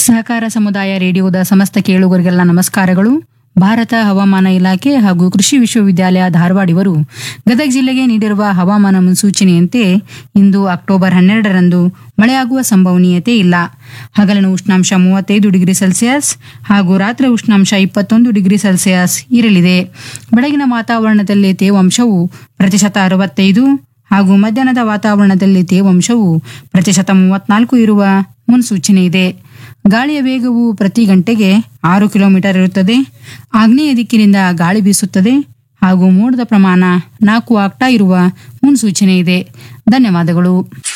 ಸಹಕಾರ ಸಮುದಾಯ ರೇಡಿಯೋದ ಸಮಸ್ತ ಕೇಳುಗರಿಗೆಲ್ಲ ನಮಸ್ಕಾರಗಳು ಭಾರತ ಹವಾಮಾನ ಇಲಾಖೆ ಹಾಗೂ ಕೃಷಿ ವಿಶ್ವವಿದ್ಯಾಲಯ ಧಾರವಾಡ ಇವರು ಗದಗ ಜಿಲ್ಲೆಗೆ ನೀಡಿರುವ ಹವಾಮಾನ ಮುನ್ಸೂಚನೆಯಂತೆ ಇಂದು ಅಕ್ಟೋಬರ್ ಹನ್ನೆರಡರಂದು ಮಳೆಯಾಗುವ ಸಂಭವನೀಯತೆ ಇಲ್ಲ ಹಗಲಿನ ಉಷ್ಣಾಂಶ ಮೂವತ್ತೈದು ಡಿಗ್ರಿ ಸೆಲ್ಸಿಯಸ್ ಹಾಗೂ ರಾತ್ರಿ ಉಷ್ಣಾಂಶ ಇಪ್ಪತ್ತೊಂದು ಡಿಗ್ರಿ ಸೆಲ್ಸಿಯಸ್ ಇರಲಿದೆ ಬೆಳಗಿನ ವಾತಾವರಣದಲ್ಲಿ ತೇವಾಂಶವು ಪ್ರತಿಶತ ಅರವತ್ತೈದು ಹಾಗೂ ಮಧ್ಯಾಹ್ನದ ವಾತಾವರಣದಲ್ಲಿ ತೇವಾಂಶವು ಪ್ರತಿಶತ ಮೂವತ್ನಾಲ್ಕು ಇರುವ ಮುನ್ಸೂಚನೆ ಇದೆ ಗಾಳಿಯ ವೇಗವು ಪ್ರತಿ ಗಂಟೆಗೆ ಆರು ಕಿಲೋಮೀಟರ್ ಇರುತ್ತದೆ ಆಗ್ನೇಯ ದಿಕ್ಕಿನಿಂದ ಗಾಳಿ ಬೀಸುತ್ತದೆ ಹಾಗೂ ಮೋಡದ ಪ್ರಮಾಣ ನಾಲ್ಕು ಆಕ್ಟಾ ಇರುವ ಮುನ್ಸೂಚನೆ ಇದೆ ಧನ್ಯವಾದಗಳು